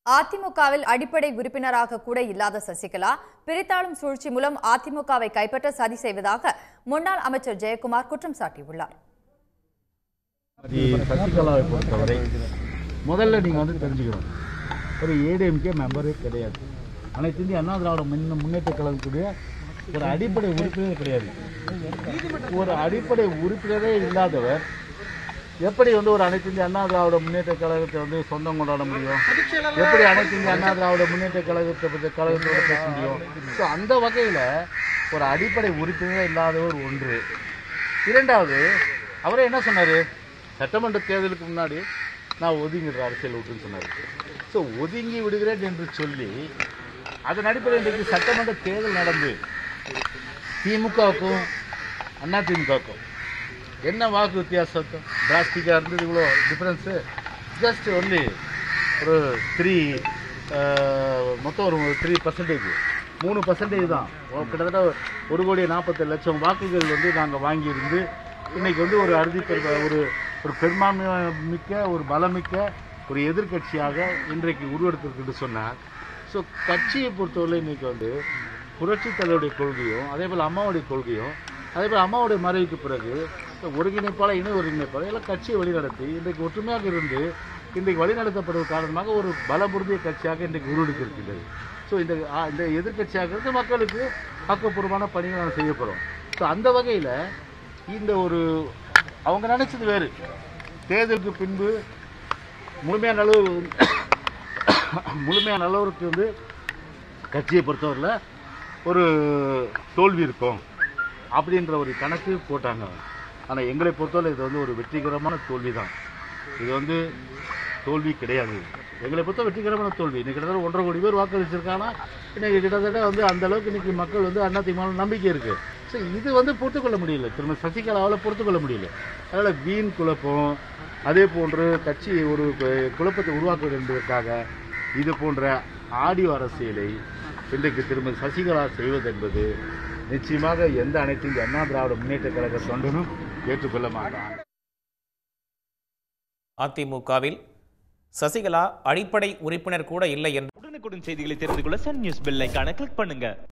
அதிமுகவில் அடிப்படை உறுப்பினராக கூட இல்லாத சசிகலா பிரித்தாளும் சூழ்ச்சி மூலம் அதிமுகவை கைப்பற்ற சதி செய்வதாக முன்னாள் அமைச்சர் ஜெயக்குமார் குற்றம் சாட்டியுள்ளார் அது சசிகலாவை பொறுத்தவரை முதல்ல நீங்கள் வந்து தெரிஞ்சுக்கணும் ஒரு ஏடிஎம்கே மெம்பரே கிடையாது அனைத்து இந்திய அண்ணா திராவிட முன்ன முன்னேற்ற கழகத்துடைய ஒரு அடிப்படை உறுப்பினரே கிடையாது ஒரு அடிப்படை உறுப்பினரே இல்லாதவர் எப்படி வந்து ஒரு அனைத்து இந்திய அண்ணா திராவிட முன்னேற்ற கழகத்தை வந்து சொந்தம் கொண்டாட முடியும் எப்படி அனைத்து இந்திய அண்ணா திராவிட முன்னேற்ற கழகத்தை பற்றி கழகத்தோட பேச முடியும் ஸோ அந்த வகையில் ஒரு அடிப்படை உறுப்பினரே இல்லாதவர் ஒன்று இரண்டாவது அவரே என்ன சொன்னார் சட்டமன்ற தேர்தலுக்கு முன்னாடி நான் ஒதுங்கிடுற அரசியல் விட்டுன்னு சொன்னார் ஸோ ஒதுங்கி விடுகிறேன் என்று சொல்லி அதன் அடிப்படையில் இன்றைக்கு சட்டமன்ற தேர்தல் நடந்து திமுகவுக்கும் அண்ணா திமுகவுக்கும் என்ன வாக்கு வித்தியாசம் டிராஸ்டிக்காக இருந்தது இவ்வளோ டிஃப்ரென்ஸு ஜஸ்ட் ஒன்லி ஒரு த்ரீ மொத்தம் ஒரு த்ரீ பர்சன்டேஜ் மூணு பர்சன்டேஜ் தான் ஒரு கிட்டத்தட்ட ஒரு கோடி நாற்பத்தேழு லட்சம் வாக்குகள் வந்து நாங்கள் வாங்கியிருந்து இன்னைக்கு வந்து ஒரு அறுதி பெரு ஒரு ஒரு பெரும்பான்மை மிக்க ஒரு பலமிக்க ஒரு எதிர்க்கட்சியாக இன்றைக்கு உருவெடுத்திருக்குன்னு சொன்னார் ஸோ கட்சியை பொறுத்தவரை இன்னைக்கு வந்து புரட்சித் தலைவருடைய கொள்கையும் அதே போல் அம்மாவுடைய கொள்கையும் அதே போல் அம்மாவுடைய மறைவுக்கு பிறகு ஒருங்கிணைப்பாளர் இணை ஒருங்கிணைப்பாளர் எல்லாம் கட்சியை வழிநடத்தி இன்றைக்கு ஒற்றுமையாக இருந்து இன்றைக்கு வழிநடத்தப்படுவது காரணமாக ஒரு பலபுருதிய கட்சியாக இன்றைக்கு உருவெடுத்திருக்கின்றது ஸோ இந்த ஆ, இந்த எதிர்க்கட்சியாக இருந்து மக்களுக்கு ஆக்கப்பூர்வமான பணிகளை நாங்கள் செய்ய போகிறோம் ஸோ அந்த வகையில் இந்த ஒரு அவங்க நினைச்சது வேறு தேர்தலுக்கு பின்பு முழுமையான அளவு முழுமையான அளவுக்கு வந்து கட்சியை பொறுத்தவரையில் ஒரு தோல்வி இருக்கும் அப்படின்ற ஒரு கணக்கு போட்டாங்க ஆனால் எங்களை பொறுத்தவரை இது வந்து ஒரு வெற்றிகரமான தோல்வி தான் இது வந்து தோல்வி கிடையாது எங்களை பொறுத்த வெற்றிகரமான தோல்வி இன்னைக்கு கிட்டத்தட்ட ஒன்றரை கோடி பேர் வாக்களிச்சிருக்காங்கன்னா இன்னைக்கு கிட்டத்தட்ட வந்து அந்த அளவுக்கு இன்னைக்கு மக்கள் வந்து அதிமுக நம்பிக்கை இருக்கு ஸோ இது வந்து பொறுத்துக்கொள்ள முடியல திரும்ப சசிகலாவால் பொறுத்துக்கொள்ள முடியல அதனால் வீண் குழப்பம் அதே போன்று கட்சி ஒரு கு- குழப்பத்தை உருவாக்குவது என்பதற்காக இது போன்ற ஆடியோ அரசியலை இன்றைக்கு திரும்ப சசிகலா செய்வது என்பது நிச்சயமாக எந்த அனைத்து இந்திய அண்ணா திராவிட முன்னேற்ற கழக தொண்டனும் ஏற்றுக்கொள்ள மாட்டான் அதிமுகவில் சசிகலா அடிப்படை உறுப்பினர் கூட இல்லை என்று உடனுக்குடன் செய்திகளை தெரிந்து கொள்ள சன் நியூஸ் பெல் ஐகானை கிளிக் பண்ணுங்க